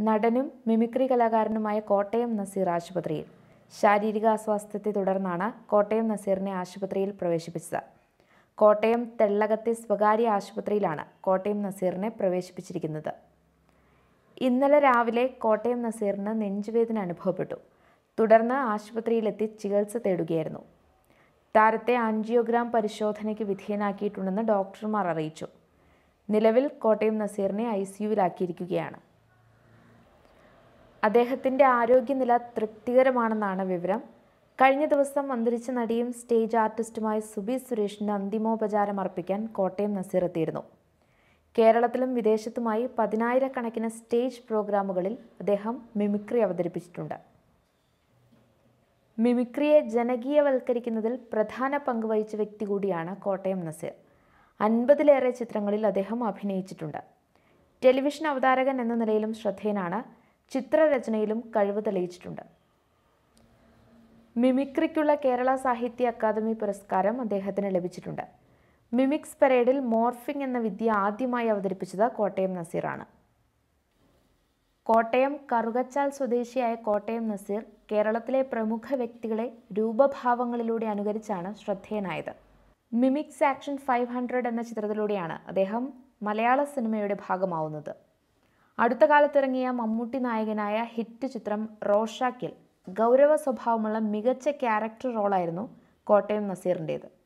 നടനും മിമിക്രി കലാകാരനുമായ കോട്ടയം നസീർ ആശുപത്രിയിൽ ശാരീരിക അസ്വാസ്ഥ്യത്തെ തുടർന്നാണ് കോട്ടയം നസീറിനെ ആശുപത്രിയിൽ പ്രവേശിപ്പിച്ചത് കോട്ടയം തെള്ളകത്തെ സ്വകാര്യ ആശുപത്രിയിലാണ് കോട്ടയം നസീറിനെ പ്രവേശിപ്പിച്ചിരിക്കുന്നത് ഇന്നലെ രാവിലെ കോട്ടയം നസീറിന് നെഞ്ചുവേദന അനുഭവപ്പെട്ടു തുടർന്ന് ആശുപത്രിയിലെത്തി ചികിത്സ തേടുകയായിരുന്നു താരത്തെ ആൻജിയോഗ്രാം പരിശോധനയ്ക്ക് വിധേയനാക്കിയിട്ടുണ്ടെന്ന് ഡോക്ടർമാർ അറിയിച്ചു നിലവിൽ കോട്ടയം നസീറിനെ ഐ സിയുവിലാക്കിയിരിക്കുകയാണ് അദ്ദേഹത്തിൻ്റെ ആരോഗ്യനില തൃപ്തികരമാണെന്നാണ് വിവരം കഴിഞ്ഞ ദിവസം അന്തരിച്ച നടിയും സ്റ്റേജ് ആർട്ടിസ്റ്റുമായ സുബി സുരേഷിന് അന്തിമോപചാരം അർപ്പിക്കാൻ കോട്ടയം നസീർ എത്തിയിരുന്നു കേരളത്തിലും വിദേശത്തുമായി പതിനായിരക്കണക്കിന് സ്റ്റേജ് പ്രോഗ്രാമുകളിൽ അദ്ദേഹം മിമിക്രി അവതരിപ്പിച്ചിട്ടുണ്ട് മിമിക്രിയെ ജനകീയവൽക്കരിക്കുന്നതിൽ പ്രധാന പങ്ക് വഹിച്ച വ്യക്തി കൂടിയാണ് കോട്ടയം നസീർ അൻപതിലേറെ ചിത്രങ്ങളിൽ അദ്ദേഹം അഭിനയിച്ചിട്ടുണ്ട് ടെലിവിഷൻ അവതാരകൻ എന്ന നിലയിലും ശ്രദ്ധേയനാണ് ചിത്രരചനയിലും കഴിവ് തെളിയിച്ചിട്ടുണ്ട് മിമിക്രിക്കുള്ള കേരള സാഹിത്യ അക്കാദമി പുരസ്കാരം അദ്ദേഹത്തിന് ലഭിച്ചിട്ടുണ്ട് മിമിക്സ് പരേഡിൽ മോർഫിംഗ് എന്ന വിദ്യ ആദ്യമായി അവതരിപ്പിച്ചത് കോട്ടയം നസീറാണ് കോട്ടയം കറുകച്ചാൽ സ്വദേശിയായ കോട്ടയം നസീർ കേരളത്തിലെ പ്രമുഖ വ്യക്തികളെ രൂപഭാവങ്ങളിലൂടെ അനുകരിച്ചാണ് ശ്രദ്ധേയനായത് മിമിക്സ് ആക്ഷൻ ഫൈവ് ഹൺഡ്രഡ് എന്ന ചിത്രത്തിലൂടെയാണ് അദ്ദേഹം മലയാള സിനിമയുടെ ഭാഗമാവുന്നത് അടുത്ത കാലത്തിറങ്ങിയ മമ്മൂട്ടി നായകനായ ഹിറ്റ് ചിത്രം റോഷാക്കിൽ ഗൗരവ സ്വഭാവമുള്ള മികച്ച ക്യാരക്ടർ റോളായിരുന്നു കോട്ടയം നസീറിൻ്റേത്